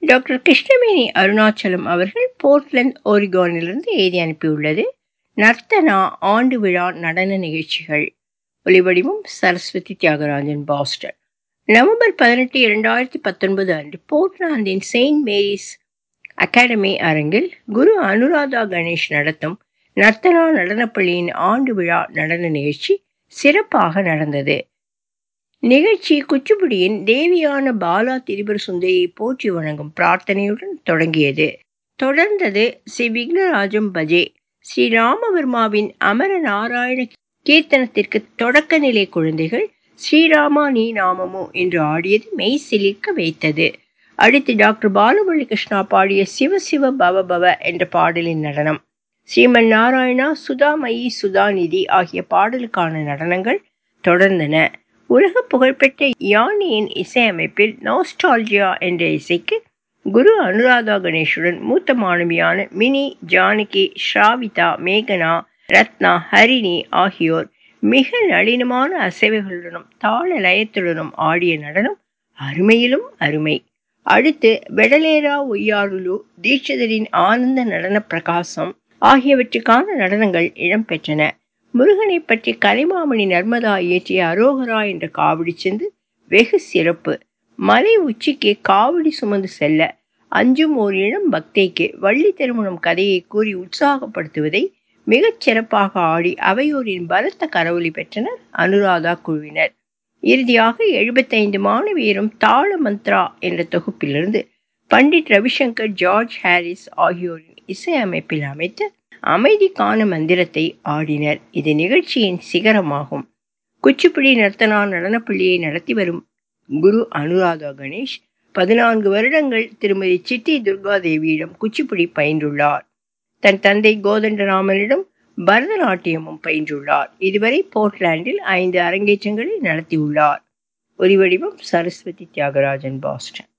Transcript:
doctor Krishnaveni Arunachalam அவர்கள் Portland ஓரிகானிலிருந்து எழுதி அனுப்பியுள்ளது நர்த்தனா ஆண்டு விழா நடன நிகழ்ச்சிகள் ஒலிவடிவம் சரஸ்வதி தியாகராஜன் பாஸ்டன் நவம்பர் பதினெட்டு இரண்டாயிரத்தி பத்தொன்பது அன்று போர்ட்லாந்தின் செயின்ட் மேரிஸ் அகாடமி அரங்கில் குரு அனுராதா கணேஷ் நடத்தும் நர்த்தனா நடனப்பள்ளியின் ஆண்டு விழா நடன நிகழ்ச்சி சிறப்பாக நடந்தது நிகழ்ச்சி குச்சிப்புடியின் தேவியான பாலா திரிபுர சுந்தரியை போற்றி வணங்கும் பிரார்த்தனையுடன் தொடங்கியது தொடர்ந்தது ஸ்ரீ விக்னராஜம் பஜே ஸ்ரீ ராமவர்மாவின் அமர நாராயண கீர்த்தனத்திற்கு தொடக்க நிலை குழந்தைகள் ஸ்ரீராமா நீ நாமமோ என்று ஆடியது மெய் சிலிர்க்க வைத்தது அடுத்து டாக்டர் பாலுமணி கிருஷ்ணா பாடிய சிவ சிவ பவ பவ என்ற பாடலின் நடனம் ஸ்ரீமன் நாராயணா சுதாமயி சுதாநிதி ஆகிய பாடலுக்கான நடனங்கள் தொடர்ந்தன உலக புகழ்பெற்ற யானியின் இசையமைப்பில் நோஸ்டால்ஜியா என்ற இசைக்கு குரு அனுராதா கணேஷுடன் மூத்த மாணவியான மினி ஜானகி ஸ்ராவிதா மேகனா ரத்னா ஹரிணி ஆகியோர் மிக நளினமான அசைவுகளுடனும் தாள லயத்துடனும் ஆடிய நடனம் அருமையிலும் அருமை அடுத்து வெடலேரா ஒய்யாருலு தீட்சிதரின் ஆனந்த நடன பிரகாசம் ஆகியவற்றுக்கான நடனங்கள் இடம்பெற்றன முருகனை பற்றி கலைமாமணி நர்மதா இயற்றிய அரோகரா என்ற காவடி சென்று வெகு சிறப்பு மலை உச்சிக்கு காவடி சுமந்து செல்ல அஞ்சும் ஓர் இளம் பக்தைக்கு வள்ளி திருமணம் கதையை கூறி உற்சாகப்படுத்துவதை மிகச் சிறப்பாக ஆடி அவையோரின் பலத்த கரவொலி பெற்றனர் அனுராதா குழுவினர் இறுதியாக எழுபத்தைந்து மாணவியரும் தாள மந்த்ரா என்ற தொகுப்பிலிருந்து பண்டிட் ரவிசங்கர் ஜார்ஜ் ஹாரிஸ் ஆகியோரின் இசையமைப்பில் அமைத்த அமைதிக்கான மந்திரத்தை ஆடினர் இது நிகழ்ச்சியின் சிகரமாகும் குச்சிப்புடி நர்த்தனா நடனப்பள்ளியை நடத்தி வரும் குரு அனுராதா கணேஷ் பதினான்கு வருடங்கள் திருமதி சிட்டி துர்காதேவியிடம் குச்சிப்புடி பயின்றுள்ளார் தன் தந்தை கோதண்டராமனிடம் பரதநாட்டியமும் பயின்றுள்ளார் இதுவரை போர்ட்லாண்டில் ஐந்து அரங்கேற்றங்களை நடத்தியுள்ளார் ஒலிவடிவம் சரஸ்வதி தியாகராஜன் பாஸ்டன்